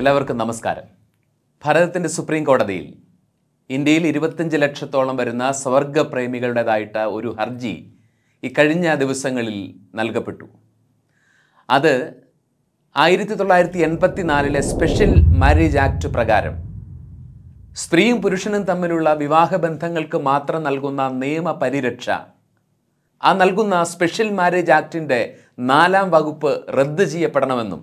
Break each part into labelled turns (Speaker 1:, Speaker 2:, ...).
Speaker 1: എല്ലാവർക്കും നമസ്കാരം ഭാരതത്തിൻ്റെ സുപ്രീം കോടതിയിൽ ഇന്ത്യയിൽ ഇരുപത്തഞ്ച് ലക്ഷത്തോളം വരുന്ന സ്വർഗപ്രേമികളുടേതായിട്ട് ഒരു ഹർജി ഇക്കഴിഞ്ഞ ദിവസങ്ങളിൽ നൽകപ്പെട്ടു അത് ആയിരത്തി തൊള്ളായിരത്തി എൺപത്തി നാലിലെ സ്പെഷ്യൽ മാരേജ് ആക്ട് പ്രകാരം സ്ത്രീയും പുരുഷനും തമ്മിലുള്ള വിവാഹബന്ധങ്ങൾക്ക് മാത്രം നൽകുന്ന നിയമ പരിരക്ഷ ആ നൽകുന്ന സ്പെഷ്യൽ മാരേജ് ആക്ടിൻ്റെ നാലാം വകുപ്പ് റദ്ദ് ചെയ്യപ്പെടണമെന്നും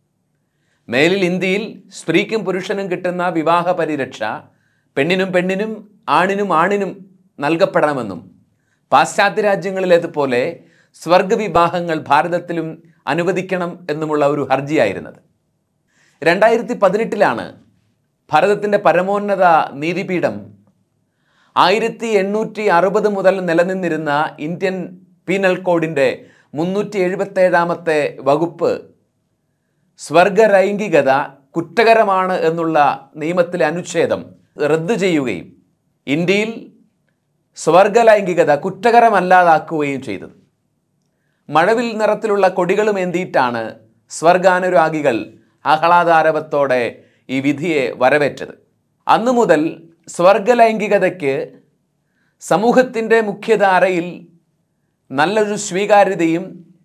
Speaker 1: മേലിൽ ഇന്ത്യയിൽ സ്ത്രീക്കും പുരുഷനും കിട്ടുന്ന വിവാഹ പരിരക്ഷ പെണ്ണിനും പെണ്ണിനും ആണിനും ആണിനും നൽകപ്പെടണമെന്നും പാശ്ചാത്യ രാജ്യങ്ങളിലേതുപോലെ സ്വർഗവിവാഹങ്ങൾ ഭാരതത്തിലും അനുവദിക്കണം എന്നുമുള്ള ഒരു ഹർജിയായിരുന്നത് രണ്ടായിരത്തി പതിനെട്ടിലാണ് ഭാരതത്തിൻ്റെ പരമോന്നത നീതിപീഠം ആയിരത്തി എണ്ണൂറ്റി അറുപത് മുതൽ നിലനിന്നിരുന്ന ഇന്ത്യൻ പീനൽ കോഡിൻ്റെ മുന്നൂറ്റി എഴുപത്തേഴാമത്തെ വകുപ്പ് സ്വർഗലൈംഗികത കുറ്റകരമാണ് എന്നുള്ള നിയമത്തിലെ അനുച്ഛേദം റദ്ദു ചെയ്യുകയും ഇന്ത്യയിൽ സ്വർഗലൈംഗികത കുറ്റകരമല്ലാതാക്കുകയും ചെയ്തത് മഴവിൽ നിറത്തിലുള്ള കൊടികളും ഏന്തിയിട്ടാണ് സ്വർഗാനുരാഗികൾ ആഹ്ലാദാരവത്തോടെ ഈ വിധിയെ വരവേറ്റത് അന്നു മുതൽ സ്വർഗലൈംഗികതയ്ക്ക് സമൂഹത്തിൻ്റെ മുഖ്യധാരയിൽ നല്ലൊരു സ്വീകാര്യതയും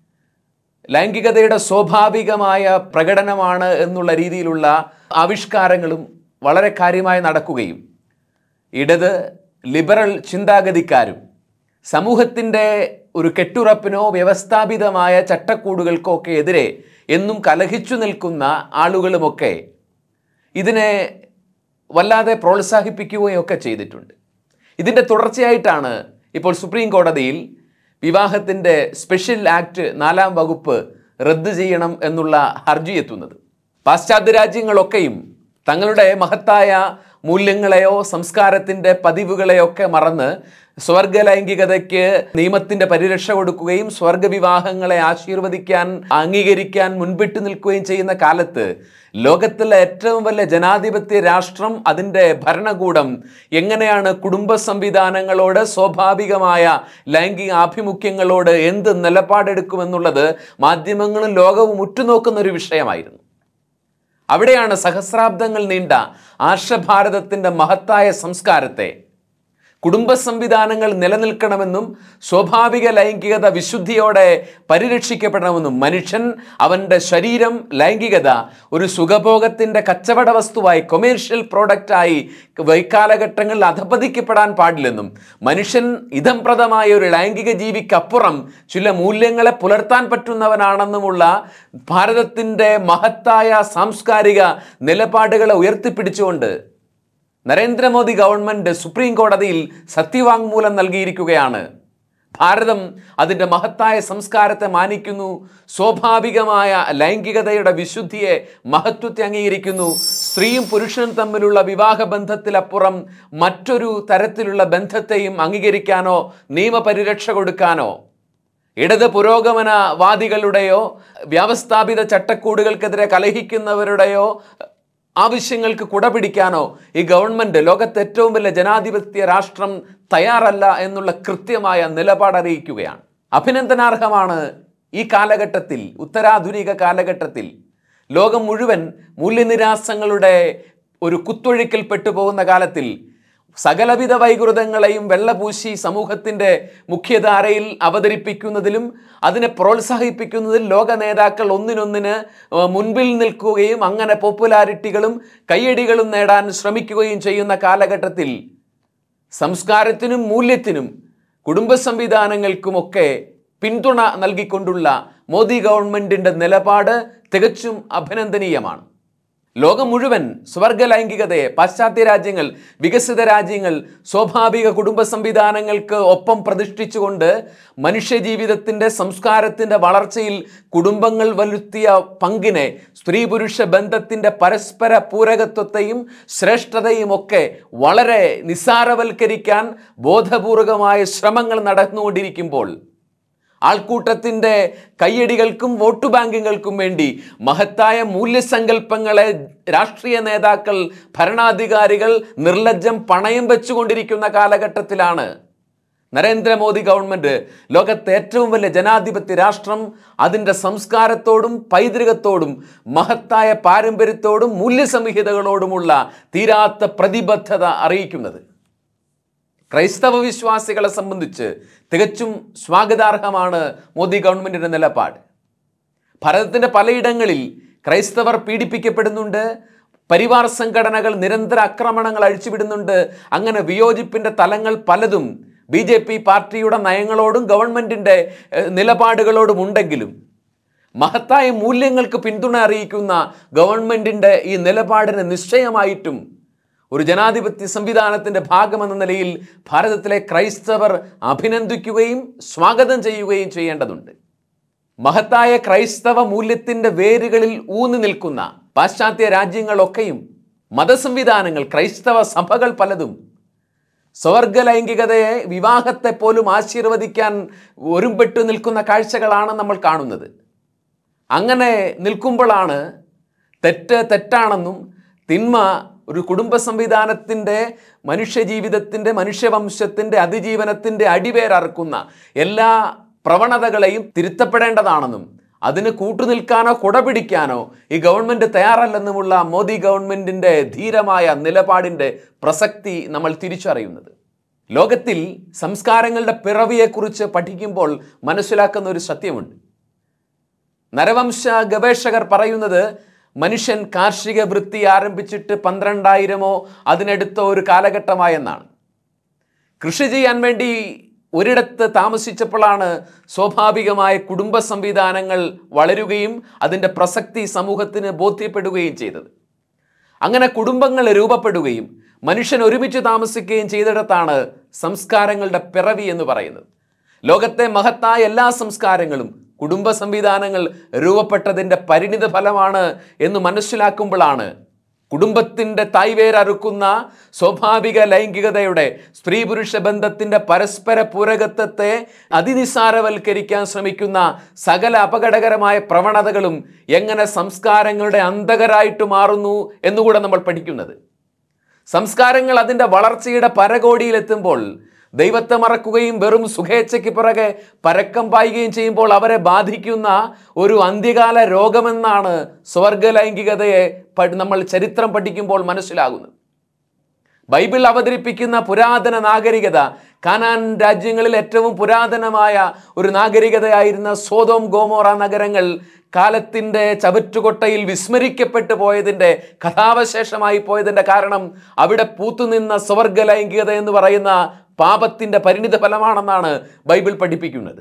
Speaker 1: ലൈംഗികതയുടെ സ്വാഭാവികമായ പ്രകടനമാണ് എന്നുള്ള രീതിയിലുള്ള ആവിഷ്കാരങ്ങളും വളരെ കാര്യമായി നടക്കുകയും ഇടത് ലിബറൽ ചിന്താഗതിക്കാരും സമൂഹത്തിൻ്റെ ഒരു കെട്ടുറപ്പിനോ വ്യവസ്ഥാപിതമായ ചട്ടക്കൂടുകൾക്കോ ഒക്കെ എതിരെ എന്നും കലഹിച്ചു നിൽക്കുന്ന ആളുകളുമൊക്കെ ഇതിനെ വല്ലാതെ പ്രോത്സാഹിപ്പിക്കുകയൊക്കെ ചെയ്തിട്ടുണ്ട് ഇതിൻ്റെ തുടർച്ചയായിട്ടാണ് ഇപ്പോൾ സുപ്രീം കോടതിയിൽ വിവാഹത്തിൻ്റെ സ്പെഷ്യൽ ആക്ട് നാലാം വകുപ്പ് റദ്ദ് ചെയ്യണം എന്നുള്ള ഹർജി എത്തുന്നത് പാശ്ചാത്യ രാജ്യങ്ങളൊക്കെയും തങ്ങളുടെ മഹത്തായ മൂല്യങ്ങളെയോ സംസ്കാരത്തിൻ്റെ പതിവുകളെയൊക്കെ മറന്ന് സ്വർഗലൈംഗികതയ്ക്ക് നിയമത്തിൻ്റെ പരിരക്ഷ കൊടുക്കുകയും സ്വർഗവിവാഹങ്ങളെ ആശീർവദിക്കാൻ അംഗീകരിക്കാൻ മുൻപിട്ട് നിൽക്കുകയും ചെയ്യുന്ന കാലത്ത് ലോകത്തിലെ ഏറ്റവും വലിയ ജനാധിപത്യ രാഷ്ട്രം അതിൻ്റെ ഭരണകൂടം എങ്ങനെയാണ് കുടുംബ സംവിധാനങ്ങളോട് സ്വാഭാവികമായ ലൈംഗിക ആഭിമുഖ്യങ്ങളോട് എന്ത് നിലപാടെടുക്കുമെന്നുള്ളത് മാധ്യമങ്ങളും ലോകവും ഉറ്റുനോക്കുന്ന ഒരു വിഷയമായിരുന്നു അവിടെയാണ് സഹസ്രാബ്ദങ്ങൾ നീണ്ട ആർഷഭാരതത്തിൻ്റെ മഹത്തായ സംസ്കാരത്തെ കുടുംബ സംവിധാനങ്ങൾ നിലനിൽക്കണമെന്നും സ്വാഭാവിക ലൈംഗികത വിശുദ്ധിയോടെ പരിരക്ഷിക്കപ്പെടണമെന്നും മനുഷ്യൻ അവൻ്റെ ശരീരം ലൈംഗികത ഒരു സുഖഭോഗത്തിൻ്റെ കച്ചവട വസ്തുവായി കൊമേഴ്ഷ്യൽ പ്രോഡക്റ്റായി വൈകാലഘട്ടങ്ങളിൽ അധപതിക്കപ്പെടാൻ പാടില്ലെന്നും മനുഷ്യൻ ഇതംപ്രദമായ ഒരു ലൈംഗിക ജീവിക്കപ്പുറം ചില മൂല്യങ്ങളെ പുലർത്താൻ പറ്റുന്നവനാണെന്നുമുള്ള ഭാരതത്തിൻ്റെ മഹത്തായ സാംസ്കാരിക നിലപാടുകളെ ഉയർത്തിപ്പിടിച്ചുകൊണ്ട് നരേന്ദ്രമോദി ഗവൺമെൻറ് സുപ്രീം കോടതിയിൽ സത്യവാങ്മൂലം നൽകിയിരിക്കുകയാണ് ഭാരതം അതിൻ്റെ മഹത്തായ സംസ്കാരത്തെ മാനിക്കുന്നു സ്വാഭാവികമായ ലൈംഗികതയുടെ വിശുദ്ധിയെ മഹത്വത്തെ അംഗീകരിക്കുന്നു സ്ത്രീയും പുരുഷനും തമ്മിലുള്ള വിവാഹ ബന്ധത്തിലപ്പുറം മറ്റൊരു തരത്തിലുള്ള ബന്ധത്തെയും അംഗീകരിക്കാനോ നിയമപരിരക്ഷ കൊടുക്കാനോ ഇടത് പുരോഗമനവാദികളുടെയോ വ്യവസ്ഥാപിത ചട്ടക്കൂടുകൾക്കെതിരെ കലഹിക്കുന്നവരുടെയോ ആവശ്യങ്ങൾക്ക് കുടപിടിക്കാനോ ഈ ഗവൺമെൻറ് ലോകത്തെ ഏറ്റവും വലിയ ജനാധിപത്യ രാഷ്ട്രം തയ്യാറല്ല എന്നുള്ള കൃത്യമായ നിലപാടറിയിക്കുകയാണ് അഭിനന്ദനാർഹമാണ് ഈ കാലഘട്ടത്തിൽ ഉത്തരാധുനിക കാലഘട്ടത്തിൽ ലോകം മുഴുവൻ മൂല്യനിരാസങ്ങളുടെ ഒരു കുത്തൊഴുക്കിൽ പെട്ടുപോകുന്ന കാലത്തിൽ സകലവിധ വൈകൃതങ്ങളെയും വെള്ളപൂശി സമൂഹത്തിൻ്റെ മുഖ്യധാരയിൽ അവതരിപ്പിക്കുന്നതിലും അതിനെ പ്രോത്സാഹിപ്പിക്കുന്നതിൽ ലോക നേതാക്കൾ ഒന്നിനൊന്നിന് മുൻപിൽ നിൽക്കുകയും അങ്ങനെ പോപ്പുലാരിറ്റികളും കയ്യടികളും നേടാൻ ശ്രമിക്കുകയും ചെയ്യുന്ന കാലഘട്ടത്തിൽ സംസ്കാരത്തിനും മൂല്യത്തിനും കുടുംബ സംവിധാനങ്ങൾക്കുമൊക്കെ പിന്തുണ നൽകിക്കൊണ്ടുള്ള മോദി ഗവൺമെൻറ്റിൻ്റെ നിലപാട് തികച്ചും അഭിനന്ദനീയമാണ് ലോകം മുഴുവൻ സ്വർഗലൈംഗികതയെ പാശ്ചാത്യ രാജ്യങ്ങൾ വികസിത രാജ്യങ്ങൾ സ്വാഭാവിക കുടുംബ സംവിധാനങ്ങൾക്ക് ഒപ്പം പ്രതിഷ്ഠിച്ചുകൊണ്ട് മനുഷ്യജീവിതത്തിൻ്റെ സംസ്കാരത്തിൻ്റെ വളർച്ചയിൽ കുടുംബങ്ങൾ വരുത്തിയ പങ്കിനെ സ്ത്രീ പുരുഷ ബന്ധത്തിൻ്റെ പരസ്പര പൂരകത്വത്തെയും ശ്രേഷ്ഠതയും ഒക്കെ വളരെ നിസ്സാരവൽക്കരിക്കാൻ ബോധപൂർവമായ ശ്രമങ്ങൾ നടന്നുകൊണ്ടിരിക്കുമ്പോൾ ആൾക്കൂട്ടത്തിൻ്റെ കയ്യടികൾക്കും വോട്ട് ബാങ്കുകൾക്കും വേണ്ടി മഹത്തായ മൂല്യസങ്കല്പങ്ങളെ രാഷ്ട്രീയ നേതാക്കൾ ഭരണാധികാരികൾ നിർലജ്ജം പണയം വെച്ചുകൊണ്ടിരിക്കുന്ന കാലഘട്ടത്തിലാണ് നരേന്ദ്രമോദി ഗവൺമെന്റ് ലോകത്തെ ഏറ്റവും വലിയ ജനാധിപത്യ രാഷ്ട്രം അതിൻ്റെ സംസ്കാരത്തോടും പൈതൃകത്തോടും മഹത്തായ പാരമ്പര്യത്തോടും മൂല്യസംഹിതകളോടുമുള്ള തീരാത്ത പ്രതിബദ്ധത അറിയിക്കുന്നത് ക്രൈസ്തവ വിശ്വാസികളെ സംബന്ധിച്ച് തികച്ചും സ്വാഗതാർഹമാണ് മോദി ഗവൺമെന്റിന്റെ നിലപാട് ഭാരതത്തിന്റെ പലയിടങ്ങളിൽ ക്രൈസ്തവർ പീഡിപ്പിക്കപ്പെടുന്നുണ്ട് പരിവാർ സംഘടനകൾ നിരന്തര ആക്രമണങ്ങൾ അഴിച്ചുവിടുന്നുണ്ട് അങ്ങനെ വിയോജിപ്പിന്റെ തലങ്ങൾ പലതും ബി ജെ പി പാർട്ടിയുടെ നയങ്ങളോടും ഗവൺമെന്റിന്റെ ഏഹ്, നിലപാടുകളോടും ഉണ്ടെങ്കിലും മഹത്തായ മൂല്യങ്ങൾക്ക് പിന്തുണ അറിയിക്കുന്ന ഗവൺമെന്റിന്റെ ഈ നിലപാടിന് നിശ്ചയമായിട്ടും ഒരു ജനാധിപത്യ സംവിധാനത്തിന്റെ ഭാഗമെന്ന നിലയിൽ ഭാരതത്തിലെ ക്രൈസ്തവർ അഭിനന്ദിക്കുകയും സ്വാഗതം ചെയ്യുകയും ചെയ്യേണ്ടതുണ്ട് മഹത്തായ ക്രൈസ്തവ മൂല്യത്തിന്റെ വേരുകളിൽ ഊന്നി നിൽക്കുന്ന പാശ്ചാത്യ രാജ്യങ്ങളൊക്കെയും മതസംവിധാനങ്ങൾ ക്രൈസ്തവ സഭകൾ പലതും സ്വർഗ ലൈംഗികതയെ വിവാഹത്തെ പോലും ആശീർവദിക്കാൻ ഒരുമ്പെട്ട് നിൽക്കുന്ന കാഴ്ചകളാണ് നമ്മൾ കാണുന്നത് അങ്ങനെ നിൽക്കുമ്പോഴാണ് തെറ്റ് തെറ്റാണെന്നും തിന്മ ഒരു കുടുംബ സംവിധാനത്തിൻ്റെ മനുഷ്യജീവിതത്തിൻ്റെ മനുഷ്യവംശത്തിൻ്റെ അതിജീവനത്തിൻ്റെ അടിവേരറുക്കുന്ന എല്ലാ പ്രവണതകളെയും തിരുത്തപ്പെടേണ്ടതാണെന്നും അതിന് കൂട്ടുനിൽക്കാനോ കുടപിടിക്കാനോ ഈ ഗവൺമെൻറ് തയ്യാറല്ലെന്നുമുള്ള മോദി ഗവൺമെൻറ്റിൻ്റെ ധീരമായ നിലപാടിൻ്റെ പ്രസക്തി നമ്മൾ തിരിച്ചറിയുന്നത് ലോകത്തിൽ സംസ്കാരങ്ങളുടെ പിറവിയെക്കുറിച്ച് പഠിക്കുമ്പോൾ മനസ്സിലാക്കുന്ന ഒരു സത്യമുണ്ട് നരവംശ ഗവേഷകർ പറയുന്നത് മനുഷ്യൻ കാർഷിക വൃത്തി ആരംഭിച്ചിട്ട് പന്ത്രണ്ടായിരമോ അതിനടുത്ത ഒരു കാലഘട്ടമായെന്നാണ് കൃഷി ചെയ്യാൻ വേണ്ടി ഒരിടത്ത് താമസിച്ചപ്പോഴാണ് സ്വാഭാവികമായ കുടുംബ സംവിധാനങ്ങൾ വളരുകയും അതിൻ്റെ പ്രസക്തി സമൂഹത്തിന് ബോധ്യപ്പെടുകയും ചെയ്തത് അങ്ങനെ കുടുംബങ്ങൾ രൂപപ്പെടുകയും മനുഷ്യൻ ഒരുമിച്ച് താമസിക്കുകയും ചെയ്തിടത്താണ് സംസ്കാരങ്ങളുടെ പിറവി എന്ന് പറയുന്നത് ലോകത്തെ മഹത്തായ എല്ലാ സംസ്കാരങ്ങളും കുടുംബ സംവിധാനങ്ങൾ രൂപപ്പെട്ടതിൻ്റെ പരിണിത ഫലമാണ് എന്ന് മനസ്സിലാക്കുമ്പോഴാണ് കുടുംബത്തിൻ്റെ തായ്വേരറുക്കുന്ന സ്വാഭാവിക ലൈംഗികതയുടെ സ്ത്രീ പുരുഷ ബന്ധത്തിൻ്റെ പരസ്പര പൂരകത്വത്തെ അതിനിസാരവൽക്കരിക്കാൻ ശ്രമിക്കുന്ന സകല അപകടകരമായ പ്രവണതകളും എങ്ങനെ സംസ്കാരങ്ങളുടെ അന്തകരായിട്ട് മാറുന്നു എന്നുകൂടെ നമ്മൾ പഠിക്കുന്നത് സംസ്കാരങ്ങൾ അതിൻ്റെ വളർച്ചയുടെ പരകോടിയിലെത്തുമ്പോൾ ദൈവത്തെ മറക്കുകയും വെറും സുഖേച്ഛയ്ക്ക് പിറകെ പരക്കം പായുകയും ചെയ്യുമ്പോൾ അവരെ ബാധിക്കുന്ന ഒരു അന്ത്യകാല രോഗമെന്നാണ് സ്വർഗലൈംഗികതയെ പ- നമ്മൾ ചരിത്രം പഠിക്കുമ്പോൾ മനസ്സിലാകുന്നത് ബൈബിൾ അവതരിപ്പിക്കുന്ന പുരാതന നാഗരികത കാനാൻ രാജ്യങ്ങളിൽ ഏറ്റവും പുരാതനമായ ഒരു നാഗരികതയായിരുന്ന സോതോം ഗോമോറ നഗരങ്ങൾ കാലത്തിൻ്റെ ചവറ്റുകൊട്ടയിൽ വിസ്മരിക്കപ്പെട്ടു പോയതിൻ്റെ കഥാവശേഷമായി പോയതിൻ്റെ കാരണം അവിടെ പൂത്തുനിന്ന സ്വർഗ ലൈംഗികത എന്ന് പറയുന്ന പാപത്തിൻ്റെ പരിണിത ഫലമാണെന്നാണ് ബൈബിൾ പഠിപ്പിക്കുന്നത്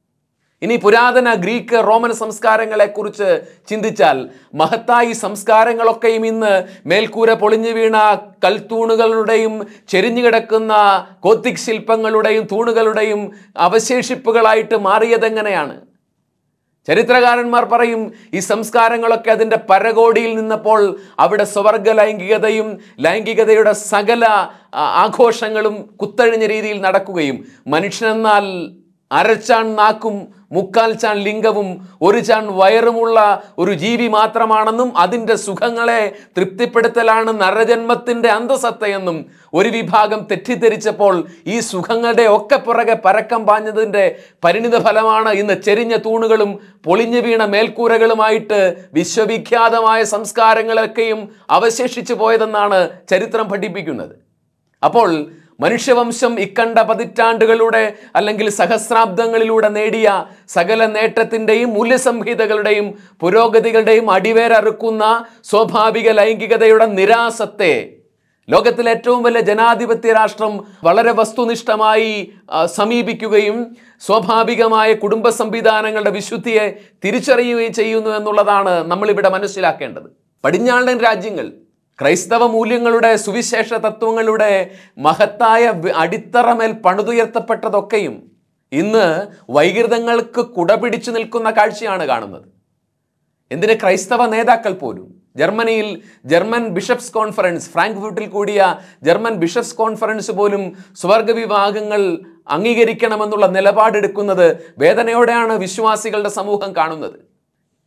Speaker 1: ഇനി പുരാതന ഗ്രീക്ക് റോമൻ സംസ്കാരങ്ങളെക്കുറിച്ച് ചിന്തിച്ചാൽ മഹത്തായി സംസ്കാരങ്ങളൊക്കെയും ഇന്ന് മേൽക്കൂര പൊളിഞ്ഞു വീണ കൽത്തൂണുകളുടെയും ചെരിഞ്ഞു കിടക്കുന്ന കോത്തിക് ശില്പങ്ങളുടെയും തൂണുകളുടെയും അവശേഷിപ്പുകളായിട്ട് മാറിയതെങ്ങനെയാണ് ചരിത്രകാരന്മാർ പറയും ഈ സംസ്കാരങ്ങളൊക്കെ അതിൻ്റെ പരകോടിയിൽ നിന്നപ്പോൾ അവിടെ സ്വർഗ ലൈംഗികതയും ലൈംഗികതയുടെ സകല ആ, ആഘോഷങ്ങളും കുത്തഴിഞ്ഞ രീതിയിൽ നടക്കുകയും മനുഷ്യനെന്നാൽ അരച്ചാൺ നാക്കും മുക്കാൽ ചാൺ ലിംഗവും ഒരു ചാൺ വയറുമുള്ള ഒരു ജീവി മാത്രമാണെന്നും അതിൻ്റെ സുഖങ്ങളെ തൃപ്തിപ്പെടുത്തലാണ് നരജന്മത്തിൻ്റെ അന്തസത്തയെന്നും ഒരു വിഭാഗം തെറ്റിദ്ധരിച്ചപ്പോൾ ഈ സുഖങ്ങളുടെ ഒക്കെ പുറകെ പരക്കം പാഞ്ഞതിൻ്റെ പരിണിത ഫലമാണ് ഇന്ന് ചെരിഞ്ഞ തൂണുകളും പൊളിഞ്ഞു വീണ മേൽക്കൂരകളുമായിട്ട് വിശ്വവിഖ്യാതമായ സംസ്കാരങ്ങളൊക്കെയും അവശേഷിച്ചു പോയതെന്നാണ് ചരിത്രം പഠിപ്പിക്കുന്നത് അപ്പോൾ മനുഷ്യവംശം ഇക്കണ്ട പതിറ്റാണ്ടുകളുടെ അല്ലെങ്കിൽ സഹസ്രാബ്ദങ്ങളിലൂടെ നേടിയ സകല നേട്ടത്തിൻ്റെയും മൂല്യസംഹിതകളുടെയും പുരോഗതികളുടെയും അടിവേരറുക്കുന്ന സ്വാഭാവിക ലൈംഗികതയുടെ നിരാസത്തെ ലോകത്തിലെ ഏറ്റവും വലിയ ജനാധിപത്യ രാഷ്ട്രം വളരെ വസ്തുനിഷ്ഠമായി ആ, സമീപിക്കുകയും സ്വാഭാവികമായ കുടുംബ സംവിധാനങ്ങളുടെ വിശുദ്ധിയെ തിരിച്ചറിയുകയും ചെയ്യുന്നു എന്നുള്ളതാണ് നമ്മളിവിടെ മനസ്സിലാക്കേണ്ടത് പടിഞ്ഞാറൻ രാജ്യങ്ങൾ ക്രൈസ്തവ മൂല്യങ്ങളുടെ സുവിശേഷ തത്വങ്ങളുടെ മഹത്തായ വി- അടിത്തറമേൽ പണിതുയർത്തപ്പെട്ടതൊക്കെയും ഇന്ന് വൈകൃതങ്ങൾക്ക് കുടപിടിച്ചു നിൽക്കുന്ന കാഴ്ചയാണ് കാണുന്നത് എന്തിന് ക്രൈസ്തവ നേതാക്കൾ പോലും ജർമ്മനിയിൽ ജർമ്മൻ ബിഷപ്സ് കോൺഫറൻസ് ഫ്രാങ്ക്ഫർട്ടിൽ കൂടിയ ജർമ്മൻ ബിഷപ്സ് കോൺഫറൻസ് പോലും സ്വർഗ വിഭാഗങ്ങൾ അംഗീകരിക്കണമെന്നുള്ള നിലപാടെടുക്കുന്നത് വേദനയോടെയാണ് വിശ്വാസികളുടെ സമൂഹം കാണുന്നത്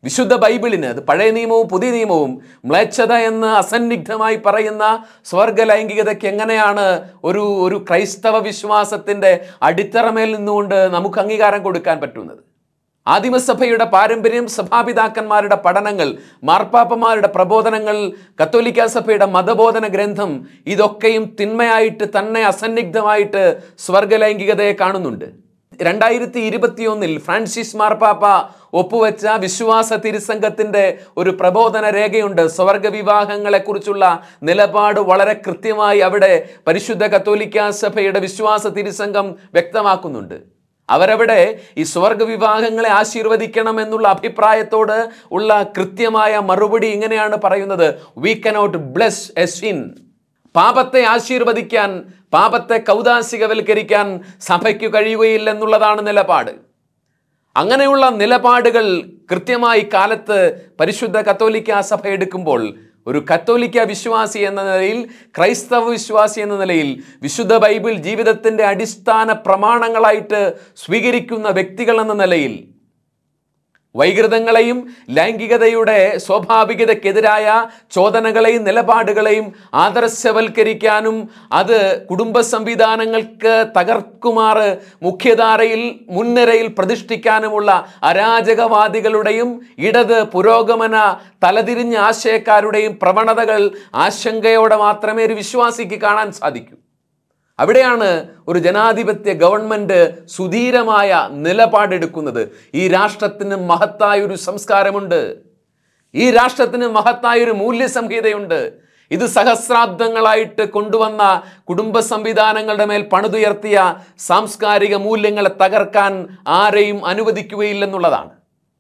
Speaker 1: വിശുദ്ധ ബൈബിളിന് അത് പഴയ നിയമവും പുതിയ നിയമവും മ്ലേച്ഛത എന്ന് അസന്നിഗ്ധമായി പറയുന്ന സ്വർഗ ലൈംഗികതയ്ക്ക് എങ്ങനെയാണ് ഒരു ഒരു ക്രൈസ്തവ വിശ്വാസത്തിൻ്റെ അടിത്തറമേൽ നിന്നുകൊണ്ട് നമുക്ക് അംഗീകാരം കൊടുക്കാൻ പറ്റുന്നത് ആദിമസഭയുടെ പാരമ്പര്യം സഭാപിതാക്കന്മാരുടെ പഠനങ്ങൾ മാർപ്പാപ്പമാരുടെ പ്രബോധനങ്ങൾ കത്തോലിക്ക സഭയുടെ മതബോധന ഗ്രന്ഥം ഇതൊക്കെയും തിന്മയായിട്ട് തന്നെ അസന്നിഗ്ധമായിട്ട് സ്വർഗലൈംഗികതയെ കാണുന്നുണ്ട് രണ്ടായിരത്തി ഇരുപത്തിയൊന്നിൽ ഫ്രാൻസിസ് മാർപ്പാപ്പ ഒപ്പുവെച്ച വിശ്വാസ തിരുസംഘത്തിന്റെ ഒരു പ്രബോധന രേഖയുണ്ട് സ്വർഗ വിവാഹങ്ങളെക്കുറിച്ചുള്ള നിലപാട് വളരെ കൃത്യമായി അവിടെ പരിശുദ്ധ കത്തോലിക്ക സഭയുടെ വിശ്വാസ തിരുസംഘം വ്യക്തമാക്കുന്നുണ്ട് അവരവിടെ ഈ സ്വർഗ വിവാഹങ്ങളെ ആശീർവദിക്കണം എന്നുള്ള അഭിപ്രായത്തോട് ഉള്ള കൃത്യമായ മറുപടി ഇങ്ങനെയാണ് പറയുന്നത് we cannot bless a sin പാപത്തെ ആശീർവദിക്കാൻ പാപത്തെ കൗതാശികവൽക്കരിക്കാൻ സഭയ്ക്ക് കഴിയുകയില്ലെന്നുള്ളതാണ് നിലപാട് അങ്ങനെയുള്ള നിലപാടുകൾ കൃത്യമായി കാലത്ത് പരിശുദ്ധ കത്തോലിക്ക സഭ എടുക്കുമ്പോൾ ഒരു കത്തോലിക്ക വിശ്വാസി എന്ന നിലയിൽ ക്രൈസ്തവ വിശ്വാസി എന്ന നിലയിൽ വിശുദ്ധ ബൈബിൾ ജീവിതത്തിൻ്റെ അടിസ്ഥാന പ്രമാണങ്ങളായിട്ട് സ്വീകരിക്കുന്ന വ്യക്തികൾ എന്ന നിലയിൽ വൈകൃതങ്ങളെയും ലൈംഗികതയുടെ സ്വാഭാവികതയ്ക്കെതിരായ ചോദനകളെയും നിലപാടുകളെയും ആദർശവൽക്കരിക്കാനും അത് കുടുംബ സംവിധാനങ്ങൾക്ക് തകർക്കുമാറ് മുഖ്യധാരയിൽ മുൻനിരയിൽ പ്രതിഷ്ഠിക്കാനുമുള്ള അരാജകവാദികളുടെയും ഇടത് പുരോഗമന തലതിരിഞ്ഞ ആശയക്കാരുടെയും പ്രവണതകൾ ആശങ്കയോടെ മാത്രമേ ഒരു വിശ്വാസിക്ക് കാണാൻ സാധിക്കൂ അവിടെയാണ് ഒരു ജനാധിപത്യ ഗവൺമെന്റ് സുധീരമായ നിലപാടെടുക്കുന്നത് ഈ രാഷ്ട്രത്തിന് മഹത്തായ ഒരു സംസ്കാരമുണ്ട് ഈ രാഷ്ട്രത്തിന് മഹത്തായ ഒരു മൂല്യസംഹിതയുണ്ട് ഇത് സഹസ്രാബ്ദങ്ങളായിട്ട് കൊണ്ടുവന്ന കുടുംബ സംവിധാനങ്ങളുടെ മേൽ പണിതുയർത്തിയ സാംസ്കാരിക മൂല്യങ്ങളെ തകർക്കാൻ ആരെയും അനുവദിക്കുകയില്ലെന്നുള്ളതാണ്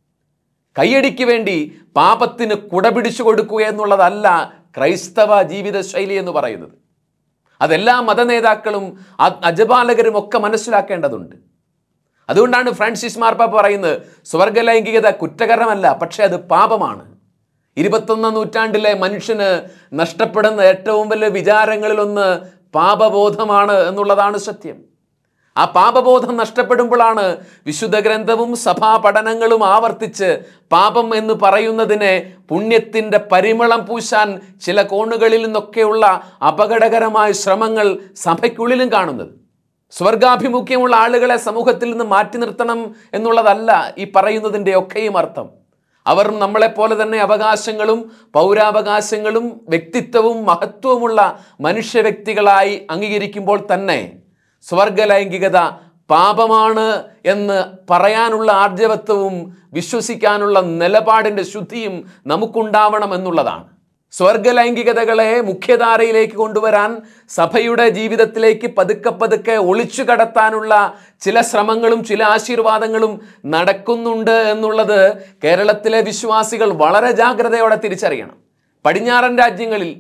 Speaker 1: കയ്യടിക്ക് വേണ്ടി പാപത്തിന് കുടപിടിച്ചു കൊടുക്കുക എന്നുള്ളതല്ല ക്രൈസ്തവ ജീവിത ശൈലി എന്ന് പറയുന്നത് അതെല്ലാ മതനേതാക്കളും അ- അജപാലകരും ഒക്കെ മനസ്സിലാക്കേണ്ടതുണ്ട് അതുകൊണ്ടാണ് ഫ്രാൻസിസ് മാർപ്പാപ്പ പറയുന്നത് സ്വർഗലൈംഗികത കുറ്റകരമല്ല പക്ഷേ അത് പാപമാണ് ഇരുപത്തൊന്നാം നൂറ്റാണ്ടിലെ മനുഷ്യന് നഷ്ടപ്പെടുന്ന ഏറ്റവും വലിയ വിചാരങ്ങളിലൊന്ന് പാപബോധമാണ് എന്നുള്ളതാണ് സത്യം ആ പാപബോധം നഷ്ടപ്പെടുമ്പോഴാണ് വിശുദ്ധ ഗ്രന്ഥവും സഭാ പഠനങ്ങളും ആവർത്തിച്ച് പാപം എന്ന് പറയുന്നതിനെ പുണ്യത്തിൻ്റെ പരിമളം പൂശാൻ ചില കോണുകളിൽ നിന്നൊക്കെയുള്ള അപകടകരമായ ശ്രമങ്ങൾ സഭയ്ക്കുള്ളിലും കാണുന്നത് സ്വർഗാഭിമുഖ്യമുള്ള ആളുകളെ സമൂഹത്തിൽ നിന്ന് മാറ്റി നിർത്തണം എന്നുള്ളതല്ല ഈ പറയുന്നതിൻ്റെ ഒക്കെയും അർത്ഥം അവർ നമ്മളെപ്പോലെ തന്നെ അവകാശങ്ങളും പൗരാവകാശങ്ങളും വ്യക്തിത്വവും മഹത്വവുമുള്ള മനുഷ്യ വ്യക്തികളായി അംഗീകരിക്കുമ്പോൾ തന്നെ സ്വർഗലൈംഗികത പാപമാണ് എന്ന് പറയാനുള്ള ആർജവത്വവും വിശ്വസിക്കാനുള്ള നിലപാടിൻ്റെ ശുദ്ധിയും നമുക്കുണ്ടാവണം എന്നുള്ളതാണ് സ്വർഗലൈംഗികതകളെ മുഖ്യധാരയിലേക്ക് കൊണ്ടുവരാൻ സഭയുടെ ജീവിതത്തിലേക്ക് പതുക്കെ പതുക്കെ ഒളിച്ചു കടത്താനുള്ള ചില ശ്രമങ്ങളും ചില ആശീർവാദങ്ങളും നടക്കുന്നുണ്ട് എന്നുള്ളത് കേരളത്തിലെ വിശ്വാസികൾ വളരെ ജാഗ്രതയോടെ തിരിച്ചറിയണം പടിഞ്ഞാറൻ രാജ്യങ്ങളിൽ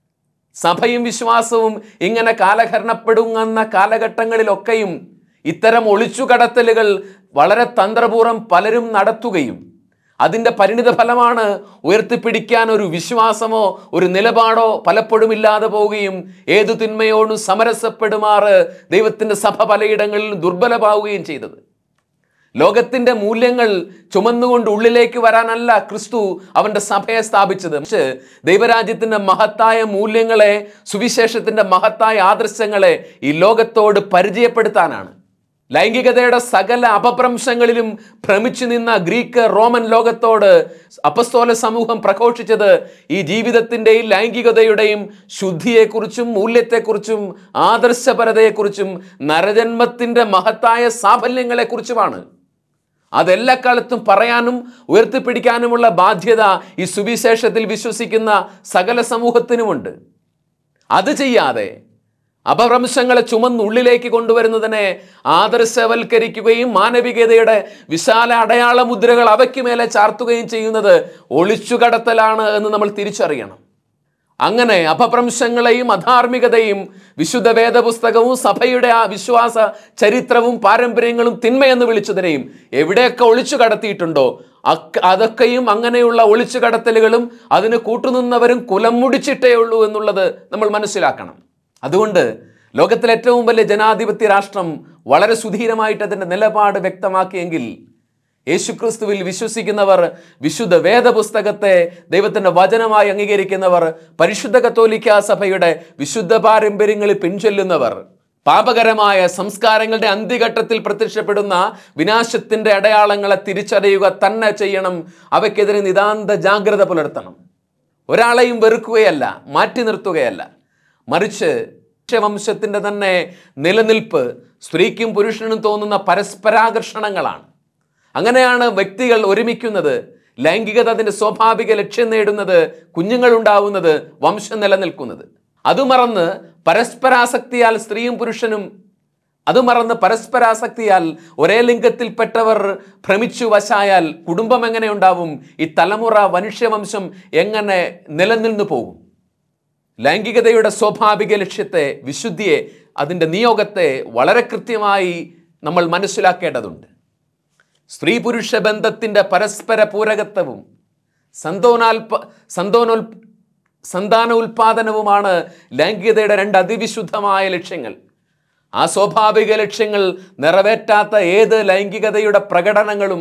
Speaker 1: സഭയും വിശ്വാസവും ഇങ്ങനെ കാലഹരണപ്പെടുന്ന കാലഘട്ടങ്ങളിലൊക്കെയും ഇത്തരം ഒളിച്ചുകടത്തലുകൾ വളരെ തന്ത്രപൂർവ്വം പലരും നടത്തുകയും അതിൻ്റെ പരിണിത ഫലമാണ് ഉയർത്തിപ്പിടിക്കാൻ ഒരു വിശ്വാസമോ ഒരു നിലപാടോ പലപ്പോഴും ഇല്ലാതെ പോവുകയും ഏതു തിന്മയോടും സമരസപ്പെടുമാറ് ദൈവത്തിൻ്റെ സഭ പലയിടങ്ങളിലും ദുർബലമാവുകയും ചെയ്തത് ലോകത്തിന്റെ മൂല്യങ്ങൾ ചുമന്നുകൊണ്ട് ഉള്ളിലേക്ക് വരാനല്ല ക്രിസ്തു അവന്റെ സഭയെ സ്ഥാപിച്ചത് പക്ഷേ ദൈവരാജ്യത്തിന്റെ മഹത്തായ മൂല്യങ്ങളെ സുവിശേഷത്തിന്റെ മഹത്തായ ആദർശങ്ങളെ ഈ ലോകത്തോട് പരിചയപ്പെടുത്താനാണ് ലൈംഗികതയുടെ സകല അപഭ്രംശങ്ങളിലും ഭ്രമിച്ചു നിന്ന ഗ്രീക്ക് റോമൻ ലോകത്തോട് അപസ്തോല സമൂഹം പ്രഘോഷിച്ചത് ഈ ജീവിതത്തിൻ്റെയും ലൈംഗികതയുടെയും ശുദ്ധിയെക്കുറിച്ചും മൂല്യത്തെക്കുറിച്ചും ആദർശപരതയെക്കുറിച്ചും നരജന്മത്തിൻ്റെ മഹത്തായ സാഫല്യങ്ങളെക്കുറിച്ചുമാണ് അതെല്ലാ കാലത്തും പറയാനും ഉയർത്തിപ്പിടിക്കാനുമുള്ള ബാധ്യത ഈ സുവിശേഷത്തിൽ വിശ്വസിക്കുന്ന സകല സമൂഹത്തിനുമുണ്ട് അത് ചെയ്യാതെ അപഭ്രംശങ്ങളെ ചുമന്നുള്ളിലേക്ക് കൊണ്ടുവരുന്നതിനെ ആദർശവൽക്കരിക്കുകയും മാനവികതയുടെ വിശാല അടയാള മുദ്രകൾ അവയ്ക്ക് മേലെ ചാർത്തുകയും ചെയ്യുന്നത് ഒളിച്ചുകടത്തലാണ് എന്ന് നമ്മൾ തിരിച്ചറിയണം അങ്ങനെ അപഭ്രംശങ്ങളെയും അധാർമികതയും വിശുദ്ധ വേദപുസ്തകവും സഭയുടെ ആ വിശ്വാസ ചരിത്രവും പാരമ്പര്യങ്ങളും തിന്മയെന്ന് വിളിച്ചതിനെയും എവിടെയൊക്കെ ഒളിച്ചു കടത്തിയിട്ടുണ്ടോ അക്ക അതൊക്കെയും അങ്ങനെയുള്ള ഒളിച്ചു കടത്തലുകളും അതിന് കൂട്ടുനിന്നവരും കുലം മുടിച്ചിട്ടേ ഉള്ളൂ എന്നുള്ളത് നമ്മൾ മനസ്സിലാക്കണം അതുകൊണ്ട് ലോകത്തിലെ ഏറ്റവും വലിയ ജനാധിപത്യ രാഷ്ട്രം വളരെ സുധീരമായിട്ട് അതിൻ്റെ നിലപാട് വ്യക്തമാക്കിയെങ്കിൽ യേശുക്രിസ്തുവിൽ വിശ്വസിക്കുന്നവർ വിശുദ്ധ വേദപുസ്തകത്തെ ദൈവത്തിൻ്റെ വചനമായി അംഗീകരിക്കുന്നവർ പരിശുദ്ധ കത്തോലിക്ക സഭയുടെ വിശുദ്ധ പാരമ്പര്യങ്ങളിൽ പിൻചൊല്ലുന്നവർ പാപകരമായ സംസ്കാരങ്ങളുടെ അന്ത്യഘട്ടത്തിൽ പ്രത്യക്ഷപ്പെടുന്ന വിനാശത്തിൻ്റെ അടയാളങ്ങളെ തിരിച്ചറിയുക തന്നെ ചെയ്യണം അവയ്ക്കെതിരെ നിതാന്ത ജാഗ്രത പുലർത്തണം ഒരാളെയും വെറുക്കുകയല്ല മാറ്റി നിർത്തുകയല്ല മറിച്ച് വംശത്തിൻ്റെ തന്നെ നിലനിൽപ്പ് സ്ത്രീക്കും പുരുഷനും തോന്നുന്ന പരസ്പരാകർഷണങ്ങളാണ് അങ്ങനെയാണ് വ്യക്തികൾ ഒരുമിക്കുന്നത് ലൈംഗികത അതിൻ്റെ സ്വാഭാവിക ലക്ഷ്യം നേടുന്നത് കുഞ്ഞുങ്ങളുണ്ടാവുന്നത് വംശം നിലനിൽക്കുന്നത് അത് മറന്ന് പരസ്പരാസക്തിയാൽ സ്ത്രീയും പുരുഷനും അത് മറന്ന് പരസ്പരാസക്തിയാൽ ഒരേ ലിംഗത്തിൽപ്പെട്ടവർ ഭ്രമിച്ചു വശായാൽ കുടുംബം എങ്ങനെ ഉണ്ടാവും ഈ തലമുറ മനുഷ്യവംശം എങ്ങനെ നിലനിന്നു പോകും ലൈംഗികതയുടെ സ്വാഭാവിക ലക്ഷ്യത്തെ വിശുദ്ധിയെ അതിൻ്റെ നിയോഗത്തെ വളരെ കൃത്യമായി നമ്മൾ മനസ്സിലാക്കേണ്ടതുണ്ട് സ്ത്രീ പുരുഷ ബന്ധത്തിൻ്റെ പരസ്പര പൂരകത്വവും സന്തോനാൽപ സന്തോനോൽ സന്താന ഉൽപാദനവുമാണ് ലൈംഗികതയുടെ രണ്ട് അതിവിശുദ്ധമായ ലക്ഷ്യങ്ങൾ ആ സ്വാഭാവിക ലക്ഷ്യങ്ങൾ നിറവേറ്റാത്ത ഏത് ലൈംഗികതയുടെ പ്രകടനങ്ങളും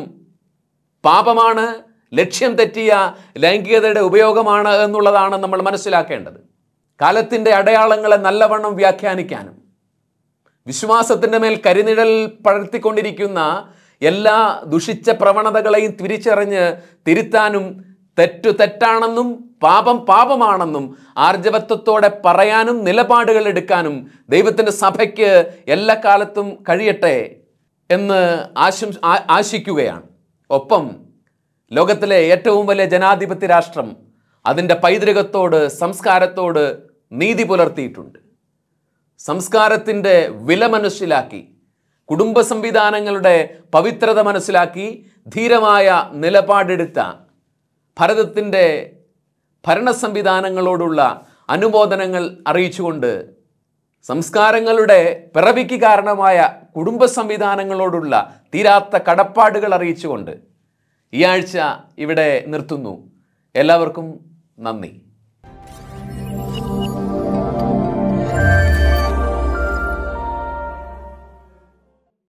Speaker 1: പാപമാണ് ലക്ഷ്യം തെറ്റിയ ലൈംഗികതയുടെ ഉപയോഗമാണ് എന്നുള്ളതാണ് നമ്മൾ മനസ്സിലാക്കേണ്ടത് കാലത്തിൻ്റെ അടയാളങ്ങളെ നല്ലവണ്ണം വ്യാഖ്യാനിക്കാനും വിശ്വാസത്തിൻ്റെ മേൽ കരിനിഴൽ പടർത്തിക്കൊണ്ടിരിക്കുന്ന എല്ലാ ദുഷിച്ച പ്രവണതകളെയും തിരിച്ചറിഞ്ഞ് തിരുത്താനും തെറ്റു തെറ്റാണെന്നും പാപം പാപമാണെന്നും ആർജവത്വത്തോടെ പറയാനും നിലപാടുകൾ എടുക്കാനും ദൈവത്തിൻ്റെ സഭയ്ക്ക് എല്ലാ കാലത്തും കഴിയട്ടെ എന്ന് ആശം ആ- ആശിക്കുകയാണ് ഒപ്പം ലോകത്തിലെ ഏറ്റവും വലിയ ജനാധിപത്യ രാഷ്ട്രം അതിൻ്റെ പൈതൃകത്തോട് സംസ്കാരത്തോട് നീതി പുലർത്തിയിട്ടുണ്ട് സംസ്കാരത്തിൻ്റെ വില മനസ്സിലാക്കി കുടുംബ സംവിധാനങ്ങളുടെ പവിത്രത മനസ്സിലാക്കി ധീരമായ നിലപാടെടുത്ത ഭാരതത്തിൻ്റെ ഭരണ സംവിധാനങ്ങളോടുള്ള അനുമോദനങ്ങൾ അറിയിച്ചുകൊണ്ട് സംസ്കാരങ്ങളുടെ പിറവിക്ക് കാരണമായ കുടുംബ സംവിധാനങ്ങളോടുള്ള തീരാത്ത കടപ്പാടുകൾ അറിയിച്ചുകൊണ്ട് ഈ ആഴ്ച ഇവിടെ നിർത്തുന്നു എല്ലാവർക്കും നന്ദി